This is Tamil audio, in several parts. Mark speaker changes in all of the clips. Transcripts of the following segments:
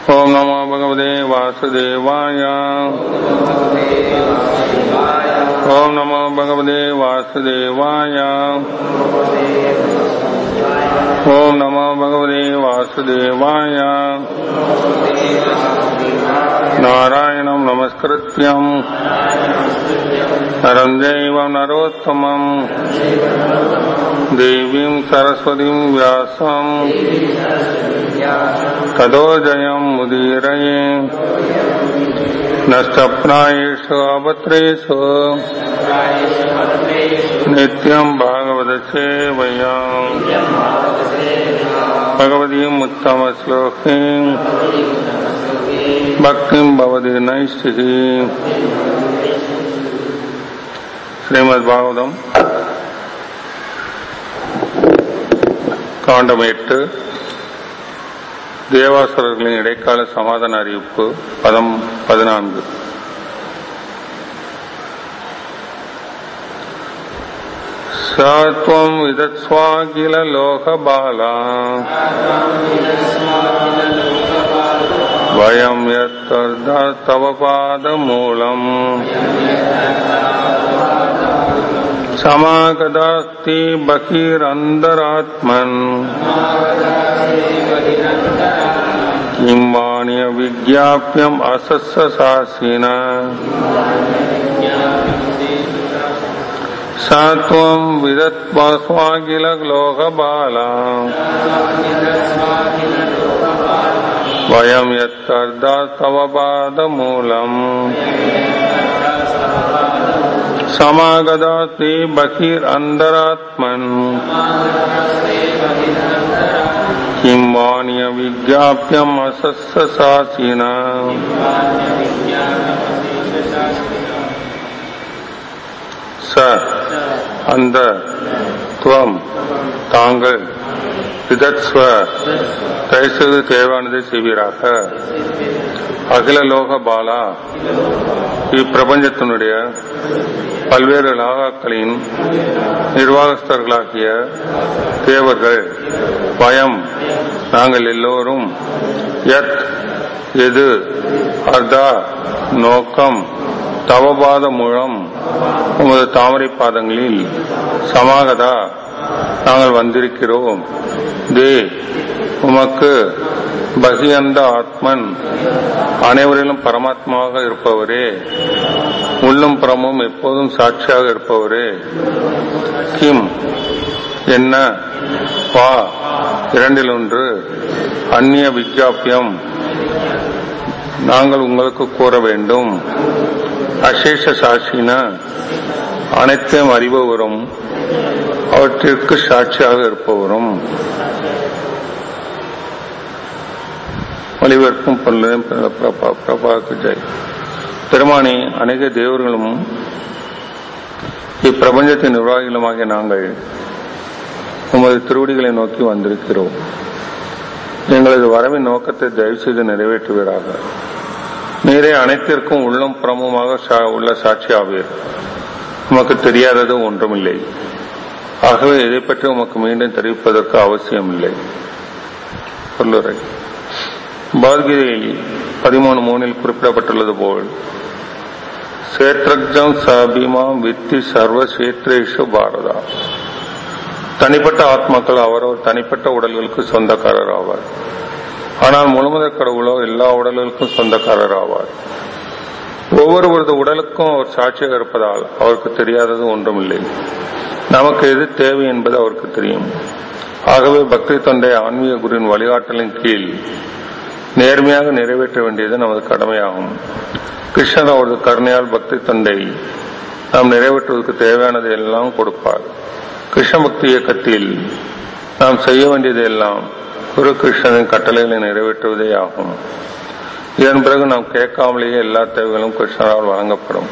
Speaker 1: ओम नमो भगवते वासुदेवाय ओम नमो भगवते वासुदेवाय ओम नमो भगवते वासुदेवाय नारायणं नमस्कृत्यम् नरं देव नरोत्तमम् देवीं सरस्वतीं व्यासम् तदो जयम् मुदीरये नष्टप्रायेषु अवत्रेषु नित्यम् भागवतसेवया भगवतीम् उत्तमश्लोकीम् भक्तिम् भवति नैष्टिकी ஸ்ரீமத் பாகவதம் காண்டம் எட்டு தேவாசுரர்களின் இடைக்கால சமாதான அறிவிப்பு பதம் பதினான்கு சத்வம் விதத்ஸ்வாகில லோகபாலா வயம் யத்தர்த தவ பாதமூலம் समागदास्ति बहिरन्तरात्मन् किं वाण्य विज्ञाप्यम् असस्सासिन स त्वम् विदत्वा स्वाखिललोकबाला वयम् यत्तर्दा तव पादमूलम् समागदास्ति बहिरन्तरात्मन् किं वाण्य विज्ञाप्यम् असस्सासिन ச அந்த துவம் தாங்கள் விதத்ஸ்வ தயசது தேவானதை செய்வீராக அகில லோக பாலா இப்பிரபஞ்சத்தினுடைய பல்வேறு லாகாக்களின் நிர்வாகஸ்தர்களாகிய தேவர்கள் பயம் நாங்கள் எல்லோரும் யத் எது அர்தா நோக்கம் தவபாத மூலம் உமது தாமரை பாதங்களில் சமாகதா நாங்கள் வந்திருக்கிறோம் தே உமக்கு பகியந்த ஆத்மன் அனைவரிலும் பரமாத்மாவாக இருப்பவரே உள்ளும் புறமும் எப்போதும் சாட்சியாக இருப்பவரே கிம் என்ன வா இரண்டில் ஒன்று அந்நிய விஜாபியம் நாங்கள் உங்களுக்கு கூற வேண்டும் அசேஷ சாட்சின அனைத்தையும் அறிபவரும் அவற்றிற்கு சாட்சியாக இருப்பவரும் ஒளிபரப்பும் பொருளையும் பிரபா பிரபாக்கு ஜெய் பெருமானி அநேக தேவர்களும் இப்பிரபஞ்சத்தின் நிர்வாகிகளுமாகிய நாங்கள் உமது திருவடிகளை நோக்கி வந்திருக்கிறோம் எங்களது வரவின் நோக்கத்தை தயவு செய்து நிறைவேற்றுவீராக நீரே அனைத்திற்கும் உள்ளம் புறமுமாக உள்ள சாட்சி ஆவீர் உமக்கு தெரியாதது ஒன்றுமில்லை ஆகவே இதை பற்றி உமக்கு மீண்டும் தெரிவிப்பதற்கு அவசியமில்லை சொல்லுரை பகவத்கீதையில் பதிமூணு மூணில் குறிப்பிடப்பட்டுள்ளது போல் சேத்ரக்ஜம் சபீமாம் வித்தி சர்வ சேத்ரேஷு பாரதா தனிப்பட்ட ஆத்மாக்கள் அவரவர் தனிப்பட்ட உடல்களுக்கு சொந்தக்காரர் ஆவார் ஆனால் முழுமுதற் கடவுளோ எல்லா உடல்களுக்கும் சொந்தக்காரர் ஆவார் ஒவ்வொருவரது உடலுக்கும் அவர் சாட்சியாக இருப்பதால் அவருக்கு தெரியாதது ஒன்றுமில்லை நமக்கு எது தேவை என்பது அவருக்கு தெரியும் ஆகவே பக்தி தொண்டை ஆன்மீக குருவின் வழிகாட்டலின் கீழ் நேர்மையாக நிறைவேற்ற வேண்டியது நமது கடமையாகும் கிருஷ்ணர் அவரது கருணையால் பக்தி தொண்டை நாம் நிறைவேற்றுவதற்கு தேவையானதை எல்லாம் கொடுப்பார் கிருஷ்ண பக்தி இயக்கத்தில் நாம் செய்ய வேண்டியது எல்லாம் குரு கிருஷ்ணனின் கட்டளைகளை நிறைவேற்றுவதே ஆகும் இதன் பிறகு நாம் கேட்காமலேயே எல்லா தேவைகளும் கிருஷ்ணரால் வழங்கப்படும்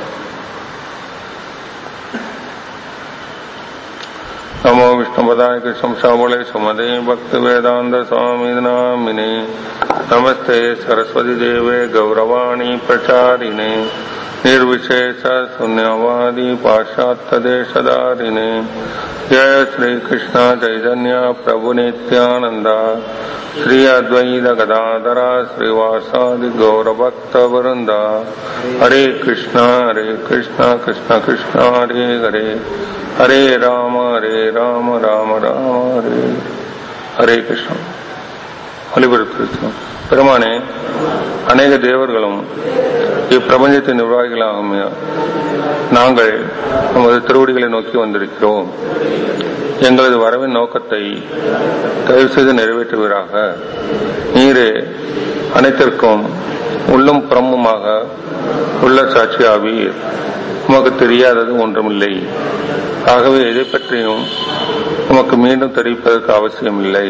Speaker 1: नमो विष्णुपदाय कृष्ण श्यामले सुमदे भक्त वेदांत स्वामी नामिने नमस्ते सरस्वती देवे गौरवाणी प्रचारिणे निर्विशेष शून्यवादी पाश्चात्य देशधारिणे जय श्री कृष्ण चैतन्य प्रभु नित्यानंद श्री अद्वैत गदाधरा श्रीवासादि गौरभक्त वृंद हरे कृष्ण हरे कृष्ण कृष्ण कृष्ण हरे हरे हरे राम हरे राम राम राम हरे ஹரே கிருஷ்ணன் ஒளிபரப்பிருக்கிறோம் பெருமானே அநேக தேவர்களும் இப்பிரபஞ்சத்தின் நிர்வாகிகளாகும் நாங்கள் நமது திருவடிகளை நோக்கி வந்திருக்கிறோம் எங்களது வரவின் நோக்கத்தை தயவு செய்து நிறைவேற்றுவீராக நீரே அனைத்திற்கும் உள்ளும் புறமுமாக உள்ள சாட்சியாவீர் உமக்கு தெரியாதது ஒன்றுமில்லை ஆகவே எதை பற்றியும் உமக்கு மீண்டும் தெரிவிப்பதற்கு அவசியமில்லை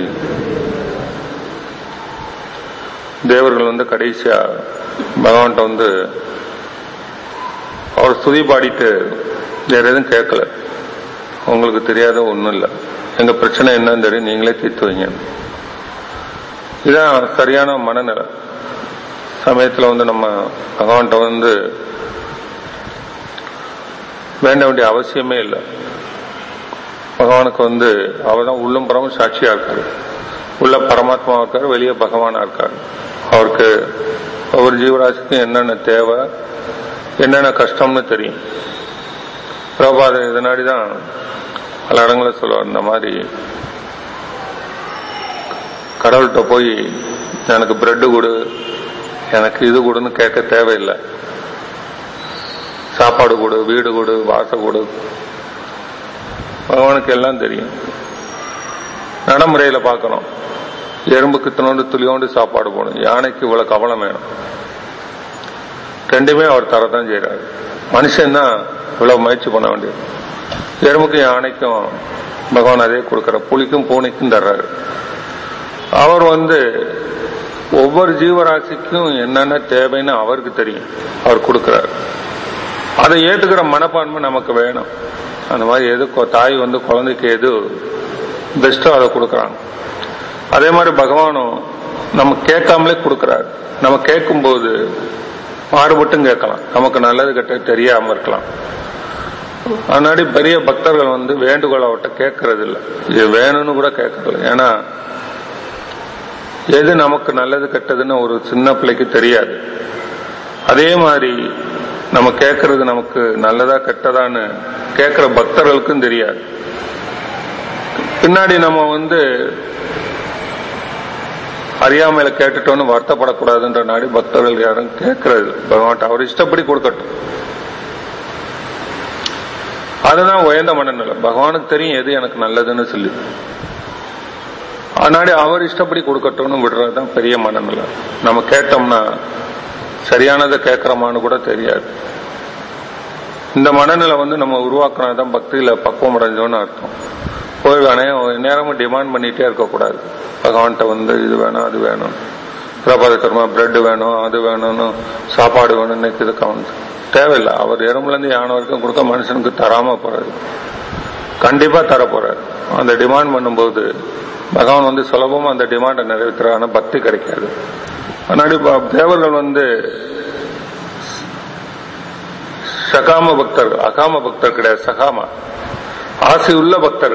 Speaker 1: தேவர்கள் வந்து கடைசியா பகவான்கிட்ட வந்து அவர் ஸ்துதி பாடிட்டு வேற எதுவும் கேட்கல உங்களுக்கு தெரியாத ஒண்ணும் இல்லை எங்க பிரச்சனை என்னன்னு தெரியும் நீங்களே தீர்த்து வைங்க இதான் சரியான மனநிலை சமயத்துல வந்து நம்ம பகவான்கிட்ட வந்து வேண்ட வேண்டிய அவசியமே இல்லை பகவானுக்கு வந்து அவர் தான் உள்ளும் புறமும் சாட்சியா இருக்காரு உள்ள பரமாத்மா இருக்காரு வெளியே பகவானா இருக்காரு அவருக்கு ஒவ்வொரு ஜீவராசிக்கும் என்னென்ன தேவை என்னென்ன கஷ்டம்னு தெரியும் பிரபாத இதனாடி தான் பல இடங்களில் சொல்லுவார் இந்த மாதிரி கடவுள்கிட்ட போய் எனக்கு பிரெட்டு கொடு எனக்கு இது கொடுன்னு கேட்க தேவையில்லை சாப்பாடு கொடு வீடு கொடு வாச கொடு பகவானுக்கு எல்லாம் தெரியும் நடைமுறையில பார்க்கணும் எறும்புக்கு தினோண்டு துளியோண்டு சாப்பாடு போடும் யானைக்கு இவ்வளவு கவனம் வேணும் ரெண்டுமே அவர் தரதான் செய்யறாரு மனுஷன் தான் இவ்வளவு முயற்சி பண்ண வேண்டியது எறும்புக்கும் யானைக்கும் பகவான் அதே கொடுக்கிற புலிக்கும் பூனைக்கும் தர்றாரு அவர் வந்து ஒவ்வொரு ஜீவராசிக்கும் என்னென்ன தேவைன்னு அவருக்கு தெரியும் அவர் கொடுக்கிறார் அதை ஏத்துக்கிற மனப்பான்மை நமக்கு வேணும் அந்த மாதிரி எது தாய் வந்து குழந்தைக்கு எது பெஸ்டோ அதை கொடுக்கறாங்க அதே மாதிரி பகவானும் நம்ம கேட்காமலே கொடுக்கறாரு நம்ம கேட்கும்போது மாறுபட்டும் கேட்கலாம் நமக்கு நல்லது கெட்ட தெரியாம இருக்கலாம் அதனாடி பெரிய பக்தர்கள் வந்து வேண்டுகோள் அவர்கிட்ட கேட்கறது இல்லை இது வேணும்னு கூட கேட்கறது ஏன்னா எது நமக்கு நல்லது கெட்டதுன்னு ஒரு சின்ன பிள்ளைக்கு தெரியாது அதே மாதிரி நம்ம கேட்கறது நமக்கு நல்லதா கெட்டதான்னு கேட்கிற பக்தர்களுக்கும் தெரியாது பின்னாடி நம்ம வந்து அறியாமையில கேட்டுட்டோம்னு வருத்தப்படக்கூடாதுன்ற நாடி பக்தர்கள் யாரும் கேட்கறது பகவான் அவர் இஷ்டப்படி கொடுக்கட்டும் அதுதான் உயர்ந்த மனநிலை பகவானுக்கு தெரியும் எது எனக்கு நல்லதுன்னு சொல்லி அதனாடி அவர் இஷ்டப்படி கொடுக்கட்டும்னு விடுறதுதான் பெரிய மனநிலை நம்ம கேட்டோம்னா சரியானதை கேட்கிறோமான்னு கூட தெரியாது இந்த மனநிலை வந்து நம்ம உருவாக்குனதான் பக்தியில பக்குவம் அடைஞ்சோன்னு அர்த்தம் போய் வேணே நேரமும் டிமாண்ட் பண்ணிட்டே இருக்கக்கூடாது பகவான்கிட்ட வந்து இது வேணும் அது வேணும் பிரபாத கர்மா பிரெட் வேணும் அது வேணும்னு சாப்பாடு வேணும்னு இதுக்கு வந்து தேவையில்லை அவர் எறும்புல இருந்து யானை வரைக்கும் கொடுக்க மனுஷனுக்கு தராம போறாரு கண்டிப்பா தர போறாரு அந்த டிமாண்ட் பண்ணும்போது பகவான் வந்து சுலபமா அந்த டிமாண்டை நிறைவேற்றுற ஆனா பக்தி கிடைக்காது முன்னாடி தேவர்கள் வந்து சகாம பக்தர் அகாம பக்தர் கிடையாது சகாம ஆசை உள்ள பக்தர்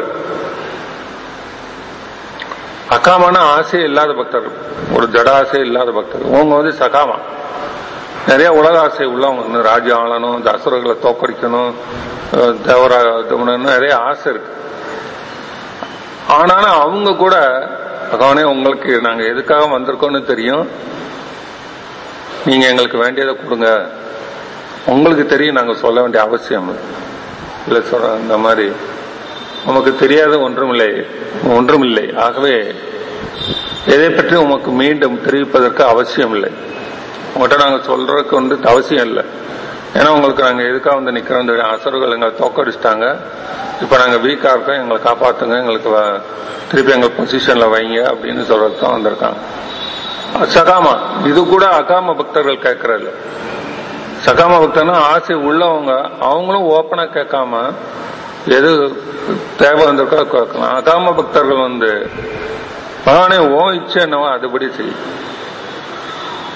Speaker 1: அகாமான ஆசை இல்லாத பக்தர் ஒரு ஜட ஆசை இல்லாத பக்தர் அவங்க வந்து சகாமா நிறைய உலக ஆசை உள்ளவங்க வந்து ராஜ்யம் ஆளணும் இந்த அசுரர்களை தோக்கடிக்கணும் தேவராக நிறைய ஆசை இருக்கு ஆனாலும் அவங்க கூட பகவானே உங்களுக்கு நாங்க எதுக்காக வந்திருக்கோம்னு தெரியும் நீங்க எங்களுக்கு வேண்டியதை கொடுங்க உங்களுக்கு தெரியும் நாங்க சொல்ல வேண்டிய அவசியம் இல்ல சொல்ற இந்த மாதிரி உமக்கு தெரியாத ஒன்றுமில்லை ஒன்றுமில்லை ஆகவே எதை பற்றி உமக்கு மீண்டும் தெரிவிப்பதற்கு அவசியம் இல்லை உங்கள்கிட்ட நாங்க சொல்றதுக்கு வந்து அவசியம் இல்லை ஏன்னா உங்களுக்கு நாங்க எதுக்காக வந்து நிக்கிறோம் இந்த அசுரர்கள் எங்களை தோக்கடிச்சிட்டாங்க இப்ப நாங்க வீக்கா இருக்கோம் எங்களை காப்பாத்துங்க எங்களுக்கு திருப்பி எங்க பொசிஷன்ல வைங்க அப்படின்னு சொல்றதுக்கு தான் வந்திருக்காங்க சகாமா இது கூட அகாம பக்தர்கள் கேட்கறதில்ல சகாம பக்தர்னா ஆசை உள்ளவங்க அவங்களும் ஓப்பனா கேட்காம எது தேவை வந்திருக்கோ கேட்கலாம் அகாம பக்தர்கள் வந்து பகவானே ஓ இச்சை என்னவோ அதுபடி செய்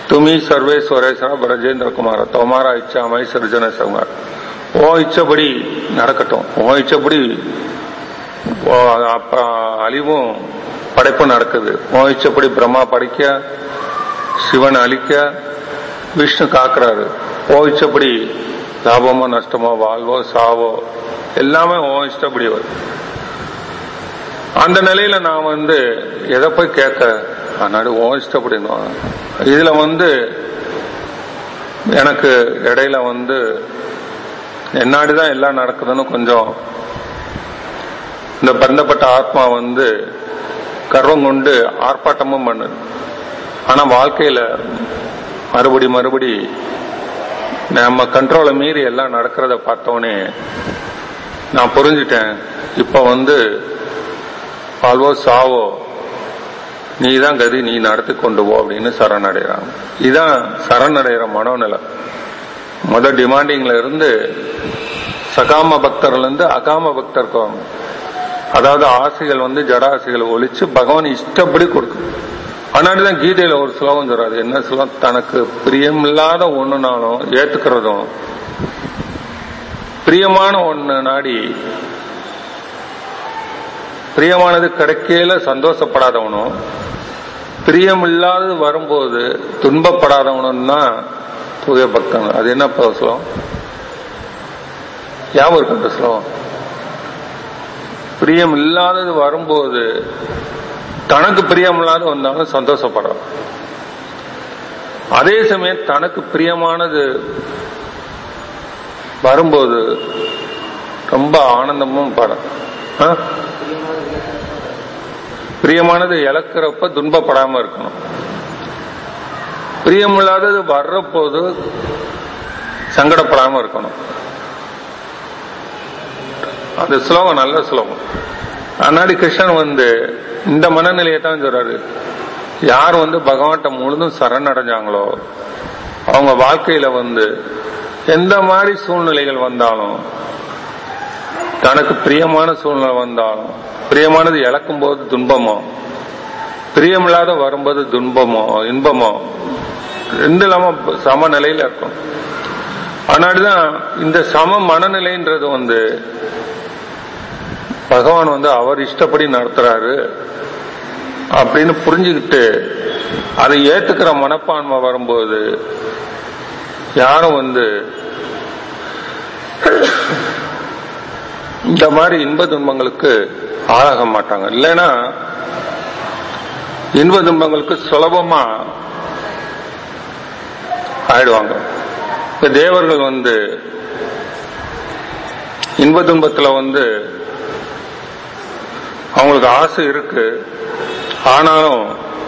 Speaker 1: तुम ही सर्वेश्वरेश्वर ब्रजेंद्र कुमार तुम्हारा इच्छा मैं सृजन संहार ஓ இச்சபடி நடக்கட்டும் ஓ இச்சபடி ஓ, அப்ப அழிவும் படைப்பும் நடக்குது ஓ இச்சபடி பிரம்மா படைக்க சிவன் அழிக்க விஷ்ணு காக்குறாரு ஓ இச்சபடி லாபமோ நஷ்டமோ வாழ்வோ சாவோ எல்லாமே ஓ இஷ்டப்படி வருது அந்த நிலையில நான் வந்து எதை போய் கேட்க அதனால ஓ இஷ்டப்படினோம் இதுல வந்து எனக்கு இடையில வந்து என்னாடிதான் எல்லாம் நடக்குதுன்னு கொஞ்சம் இந்த பந்தப்பட்ட ஆத்மா வந்து கர்வம் கொண்டு ஆர்ப்பாட்டமும் பண்ணுது ஆனா வாழ்க்கையில மறுபடி மறுபடி நம்ம கண்ட்ரோலை மீறி எல்லாம் நடக்கிறத பார்த்தோன்னே நான் புரிஞ்சுட்டேன் இப்ப வந்து வாழ்வோ சாவோ நீ தான் கதி நீ நடத்தி கொண்டு போ அப்படின்னு சரணடைகிறாங்க இதான் சரணடைகிற மனோநிலை முத டிமாண்டிங்ல இருந்து சகாம பக்தர்ல இருந்து அகாம பக்தருக்கு வாங்க. அதாவது ஆசைகள் வந்து ஜடாசைகளை ஒழிச்சு பகவான் இஷ்டப்படி கொடுக்கும் அதனாலதான் கீதையில ஒரு ஸ்லோகம் சொல்றாரு என்ன ஸ்லோகம் தனக்கு பிரியமில்லாத ஒண்ணுனாலும் ஏத்துக்கிறதும் பிரியமான ஒண்ணு நாடி பிரியமானது கிடைக்கையில சந்தோஷப்படாதவனும் பிரியமில்லாதது வரும்போது துன்பப்படாதவனும் தான் தூய பக்தன் அது என்ன ஸ்லோகம் ஞாபகம் இருக்கு அந்த ஸ்லோகம் பிரியம் இல்லாதது வரும்போது தனக்கு பிரியமில்லாத வந்தாலும் சந்தோஷப்படுறான் அதே சமயம் தனக்கு பிரியமானது வரும்போது ரொம்ப ஆனந்தமும் படம் ஆ? பிரியமானது இழக்கிறப்ப துன்பப்படாம இருக்கணும் பிரியமில்லாதது வர்ற போது சங்கடப்படாம இருக்கணும் அந்த ஸ்லோகம் நல்ல ஸ்லோகம் அன்னாடி கிருஷ்ணன் வந்து இந்த மனநிலையை தான் சொல்றாரு யார் வந்து பகவான்கிட்ட முழுதும் சரணடைஞ்சாங்களோ அவங்க வாழ்க்கையில வந்து எந்த மாதிரி சூழ்நிலைகள் வந்தாலும் தனக்கு பிரியமான சூழ்நிலை வந்தாலும் பிரியமானது இழக்கும் போது துன்பமோ பிரியமில்லாத வரும்போது துன்பமோ இன்பமோ ரெண்டு இல்லாம சமநிலையில இருக்கும் அதனாலதான் இந்த சம மனநிலைன்றது வந்து பகவான் வந்து அவர் இஷ்டப்படி நடத்துறாரு அப்படின்னு புரிஞ்சுக்கிட்டு அதை ஏத்துக்கிற மனப்பான்மை வரும்போது யாரும் வந்து இந்த மாதிரி இன்ப துன்பங்களுக்கு ஆளாக மாட்டாங்க இல்லைன்னா இன்ப துன்பங்களுக்கு சுலபமா ஆயிடுவாங்க இப்ப தேவர்கள் வந்து இன்ப துன்பத்துல வந்து அவங்களுக்கு ஆசை இருக்கு ஆனாலும்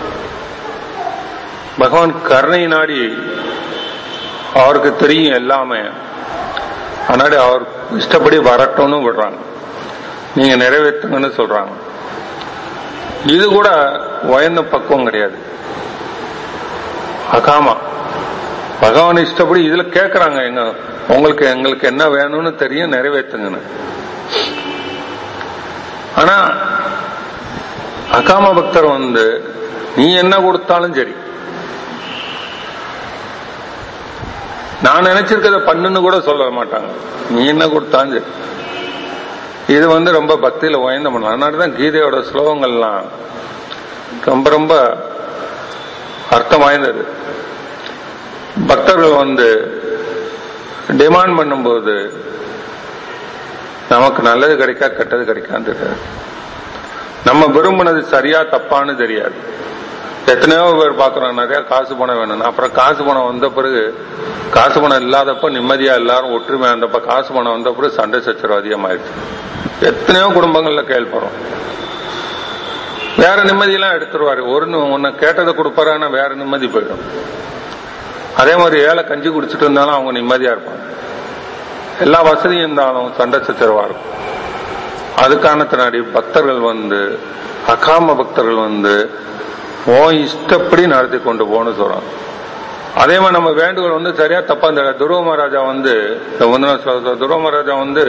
Speaker 1: பகவான் கருணை நாடி அவருக்கு தெரியும் எல்லாமே அதனால அவர் இஷ்டப்படி வரட்டும்னு விடுறாங்க நீங்க நிறைவேற்றுங்கன்னு சொல்றாங்க இது கூட உயர்ந்த பக்குவம் கிடையாது அகாமா பகவான் இஷ்டப்படி இதுல கேக்குறாங்க எங்க உங்களுக்கு எங்களுக்கு என்ன வேணும்னு தெரியும் நிறைவேற்றுங்கன்னு ஆனா அகாம பக்தர் வந்து நீ என்ன கொடுத்தாலும் சரி நான் நினைச்சிருக்கத பண்ணுன்னு கூட சொல்ல மாட்டாங்க நீ என்ன கொடுத்தாலும் சரி இது வந்து ரொம்ப பக்தியில உயர்ந்த பண்ணலாம் அதனாலதான் கீதையோட ஸ்லோகங்கள்லாம் ரொம்ப ரொம்ப அர்த்தம் வாய்ந்தது பக்தர்கள் வந்து டிமாண்ட் பண்ணும்போது நமக்கு நல்லது கிடைக்கா கெட்டது கிடைக்கான்னு தெரியாது நம்ம விரும்பினது சரியா தப்பான்னு தெரியாது எத்தனையோ பேர் பாக்குறோம் நிறைய காசு பணம் வேணும் அப்புறம் காசு பணம் வந்த பிறகு காசு பணம் இல்லாதப்ப நிம்மதியா எல்லாரும் ஒற்றுமையா இருந்தப்ப காசு பணம் வந்த பிறகு சண்டை சச்சரவு அதிகமாயிடுச்சு எத்தனையோ குடும்பங்கள்ல கேள்விப்படுறோம் வேற நிம்மதியெல்லாம் எடுத்துருவாரு ஒரு நி- உன்னை கேட்டதை கொடுப்பாரு ஆனா வேற நிம்மதி போயிடும் அதே மாதிரி ஏழை கஞ்சி குடிச்சிட்டு இருந்தாலும் அவங்க நிம்மதியா இருப்பாங்க எல்லா வசதியும் இருந்தாலும் சண்டை சச்சரவா இருக்கும் அது காரணத்தினாடி பக்தர்கள் வந்து அகாம பக்தர்கள் வந்து ஓ இஷ்டப்படி நடத்தி கொண்டு போன்னு சொல்றாங்க அதே மாதிரி நம்ம வேண்டுகோள் வந்து சரியா தப்பா இந்த துருவ மகாராஜா வந்து இந்த முந்தின ஸ்லோகத்துல துருவ மகாராஜா வந்து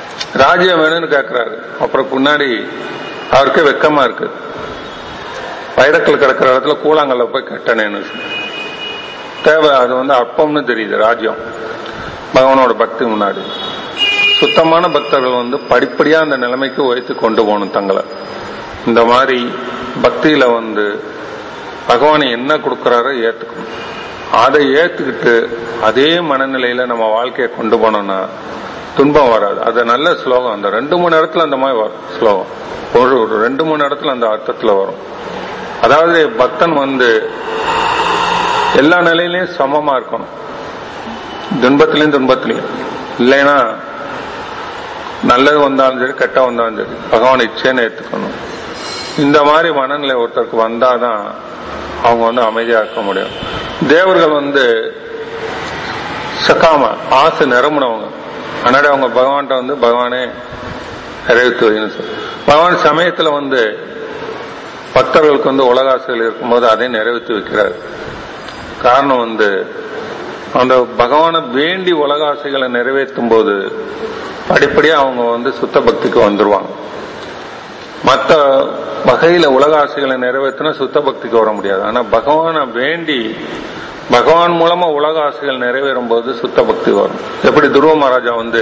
Speaker 1: ராஜ்யம் வேணும்னு கேக்குறாரு அப்புறம் பின்னாடி அவருக்கே வெக்கமா இருக்கு வைரக்கல் கிடக்கிற இடத்துல கூழாங்கல்ல போய் கட்டணேன்னு சொல்லு. தேவை அது வந்து அற்பம்னு தெரியுது ராஜ்யம் பகவானோட பக்தி முன்னாடி சுத்தமான பக்தர்கள் வந்து படிப்படியா அந்த நிலைமைக்கு உயர்த்தி கொண்டு போகணும் தங்களை இந்த மாதிரி பக்தியில வந்து பகவான் என்ன கொடுக்கறாரோ ஏத்துக்கணும் அதை ஏத்துக்கிட்டு அதே மனநிலையில நம்ம வாழ்க்கையை கொண்டு போனோம்னா துன்பம் வராது அது நல்ல ஸ்லோகம் அந்த ரெண்டு மூணு இடத்துல அந்த மாதிரி வரும் ஸ்லோகம் ஒரு ஒரு ரெண்டு மூணு இடத்துல அந்த அர்த்தத்துல வரும் அதாவது பக்தன் வந்து எல்லா நிலையிலயும் சமமா இருக்கணும் துன்பத்திலையும் துன்பத்திலையும் இல்லைன்னா நல்லது வந்தாலும் சரி கெட்ட வந்தாலும் சரி பகவான் இச்சேன்னு ஏத்துக்கணும் இந்த மாதிரி மனநிலை ஒருத்தருக்கு வந்தாதான் அவங்க வந்து அமைதியா இருக்க முடியும் தேவர்கள் வந்து சக்காம ஆசை நிரம்பினவங்க அதனால அவங்க பகவான்கிட்ட வந்து பகவானே நிறைவேற்றி வைன்னு சொல்லி பகவான் சமயத்துல வந்து பக்தர்களுக்கு வந்து உலக ஆசைகள் இருக்கும்போது அதை நிறைவேற்றி வைக்கிறார் காரணம் வந்து அந்த பகவானை வேண்டி உலக ஆசைகளை நிறைவேற்றும் போது படிப்படியா அவங்க வந்து சுத்த பக்திக்கு வந்துருவாங்க மற்ற வகையில உலக ஆசைகளை நிறைவேற்றினா சுத்த பக்திக்கு வர முடியாது ஆனா பகவானை வேண்டி பகவான் மூலமா உலக ஆசைகள் நிறைவேறும் போது சுத்த பக்தி வரும் எப்படி துருவ மகாராஜா வந்து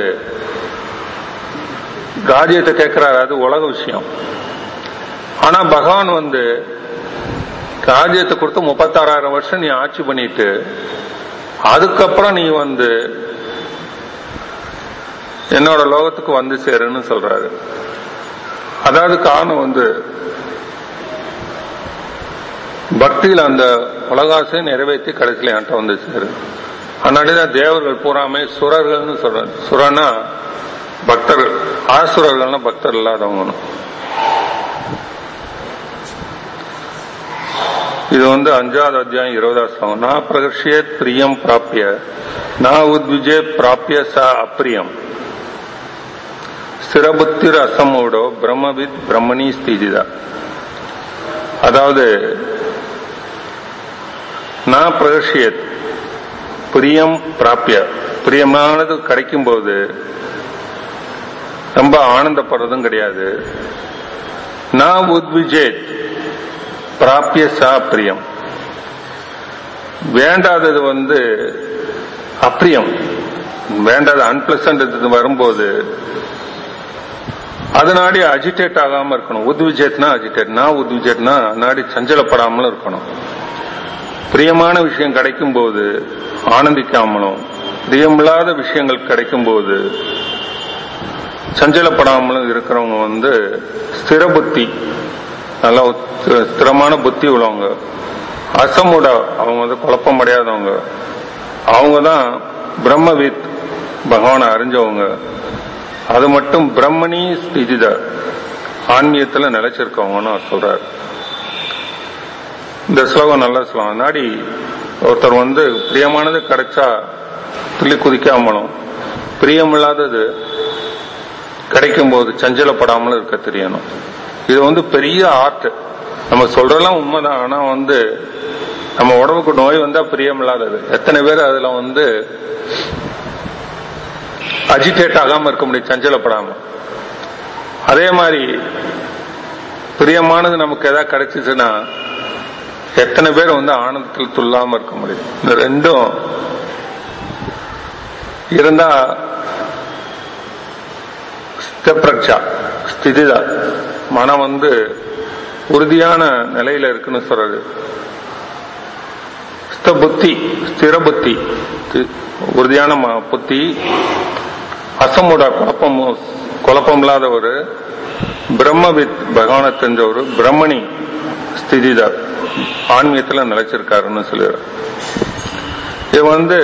Speaker 1: ராஜ்யத்தை கேட்கிறாரு அது உலக விஷயம் ஆனா பகவான் வந்து ராஜ்யத்தை கொடுத்து முப்பத்தாறாயிரம் வருஷம் நீ ஆட்சி பண்ணிட்டு அதுக்கப்புறம் நீ வந்து என்னோட லோகத்துக்கு வந்து சேருன்னு சொல்றாரு அதாவது காரணம் வந்து பக்தியில அந்த உலகாசையை நிறைவேற்றி கடைசியில என்கிட்ட வந்து சேரு அதனாடிதான் தேவர்கள் பூராமே சுரர்கள்னு சொல்றாரு சுரனா பக்தர்கள் ஆசுரர்கள்னா பக்தர் இல்லாதவங்க இது வந்து அஞ்சாவது அத்தியாயம் இருபதாவது ஸ்லோகம் நான் பிரகர்ஷியத் பிரியம் பிராப்பிய நான் உத்விஜே பிராப்பிய ச அப்பிரியம் ஸ்திரபுத்திர் அசமோடோ பிரம்மவித் பிரம்மணி ஸ்திதிதா அதாவது நான் பிரகர்ஷியத் பிரியம் பிராப்பிய பிரியமானது கிடைக்கும் போது ரொம்ப ஆனந்தப்படுறதும் கிடையாது நான் உத்விஜேத் பிராப்பிய சா பிரியம் வேண்டாதது வந்து அப்பிரியம் வேண்டாத அன்பிளசன்ட் வரும்போது அது நாடி அஜிடேட் ஆகாம இருக்கணும் உத்விஜேட்னா அஜிடேட் நான் உத்விஜேட்னா நாடி சஞ்சலப்படாமலும் இருக்கணும் பிரியமான விஷயம் கிடைக்கும் போது ஆனந்திக்காமலும் பிரியமில்லாத விஷயங்கள் கிடைக்கும் போது சஞ்சலப்படாமலும் இருக்கிறவங்க வந்து ஸ்திர புத்தி நல்லா உத்- ஸ்திரமான புத்தி உள்ளவங்க அசமுட அவங்க வந்து குழப்பம் அடையாதவங்க அவங்க தான் பிரம்மவித் பகவானை அறிஞ்சவங்க அது மட்டும் பிரம்மணி ஸ்திதித ஆன்மீகத்துல நிலைச்சிருக்கவங்கன்னு அவர் சொல்றாரு இந்த ஸ்லோகம் நல்ல ஸ்லோகம் நாடி ஒருத்தர் வந்து பிரியமானது கிடைச்சா துள்ளி குதிக்காமலும் பிரியமில்லாதது கிடைக்கும் போது சஞ்சலப்படாமலும் இருக்க தெரியணும் இது வந்து பெரிய ஆர்ட் நம்ம சொல்றதெல்லாம் உண்மைதான் ஆனா வந்து நம்ம உடம்புக்கு நோய் வந்தா பிரியமில்லாதது எத்தனை பேர் அதுல வந்து அஜிடேட் ஆகாம இருக்க முடியும் சஞ்சலப்படாம அதே மாதிரி பிரியமானது நமக்கு எதாவது கிடைச்சிச்சுன்னா எத்தனை பேர் வந்து ஆனந்தத்தில் துள்ளாம இருக்க முடியும் இந்த ரெண்டும் இருந்தா ஸ்திரப்ரக்ஷா ஸ்திதிதா மனம் வந்து உறுதியான நிலையில இருக்குன்னு சொல்றது ஸ்த புத்தி ஸ்திர புத்தி தி- உறுதியான ம- புத்தி அசமுட குழப்பம் குழப்பம் இல்லாத ஒரு பிரம்மவித் பகவானை தெரிஞ்ச ஒரு பிரம்மணி ஸ்திதிதார் ஆன்மீகத்துல நிலைச்சிருக்காருன்னு சொல்லிடுறார் இது வந்து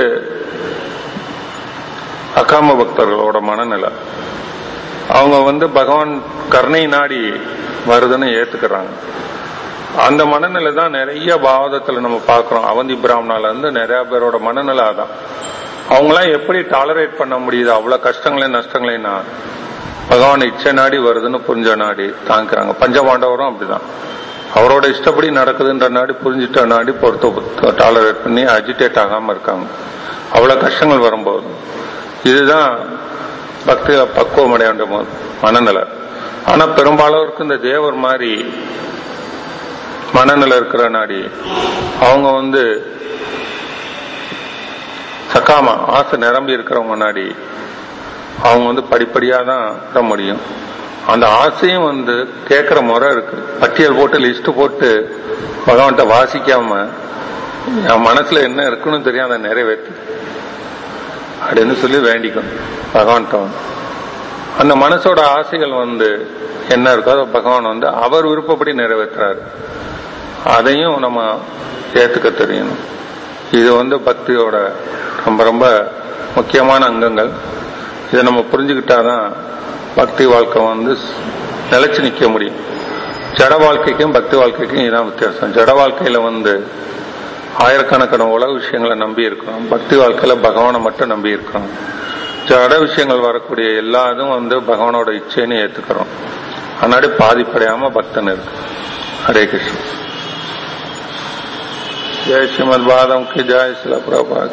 Speaker 1: அகாம பக்தர்களோட மனநிலை அவங்க வந்து பகவான் கருணை நாடி வருதுன்னு ஏத்துக்கிறாங்க அந்த மனநிலை தான் நிறைய பாவதத்துல நம்ம பார்க்கிறோம் அவந்தி பிராமணால இருந்து நிறைய பேரோட மனநிலை அதான் அவங்களாம் எப்படி டாலரேட் பண்ண முடியுது அவ்வளவு கஷ்டங்களையும் நஷ்டங்களையும் நான் பகவான் இச்சை நாடி வருதுன்னு புரிஞ்ச நாடி தாங்கிறாங்க பஞ்சபாண்டவரும் அப்படிதான் அவரோட இஷ்டப்படி நடக்குதுன்ற நாடி புரிஞ்சுட்ட நாடி பொறுத்த டாலரேட் பண்ணி அஜிடேட் ஆகாம இருக்காங்க அவ்வளவு கஷ்டங்கள் வரும்போது இதுதான் பக்தியில பக்குவம் அடைய வேண்டிய மனநிலை ஆனா பெரும்பாலோருக்கு இந்த தேவர் மாதிரி மனநிலை இருக்கிற நாடி அவங்க வந்து சக்காமா ஆசை நிரம்பி இருக்கிறவங்க முன்னாடி அவங்க வந்து படிப்படியா தான் விட முடியும் அந்த ஆசையும் வந்து கேட்கிற முறை இருக்கு பட்டியல் போட்டு லிஸ்ட் போட்டு பகவான்கிட்ட வாசிக்காம என் மனசுல என்ன இருக்குன்னு தெரியும் அதை நிறைவேற்று அப்படின்னு சொல்லி வேண்டிக்கும் பகவான்கிட்ட வந்து அந்த மனசோட ஆசைகள் வந்து என்ன இருக்கோ அதை பகவான் வந்து அவர் விருப்பப்படி நிறைவேற்றுறாரு அதையும் நம்ம ஏத்துக்க தெரியணும் இது வந்து பக்தியோட ரொம்ப ரொம்ப முக்கியமான அங்கங்கள் இதை நம்ம புரிஞ்சுக்கிட்டாதான் பக்தி வாழ்க்கை வந்து நிலைச்சு நிக்க முடியும் ஜட வாழ்க்கைக்கும் பக்தி வாழ்க்கைக்கும் இதுதான் வித்தியாசம் ஜட வாழ்க்கையில வந்து ஆயிரக்கணக்கான உலக விஷயங்களை நம்பி இருக்கிறோம் பக்தி வாழ்க்கையில பகவானை மட்டும் நம்பி இருக்கிறோம் ஜட விஷயங்கள் வரக்கூடிய எல்லா இதுவும் வந்து பகவானோட இச்சைன்னு ஏத்துக்கிறோம் அதனாடி பாதிப்படையாம பக்தன் இருக்கு ஹரே கிருஷ்ணன் ஜெய் ஸ்ரீமத் பாதம் கி ஜெய் சில பிரபா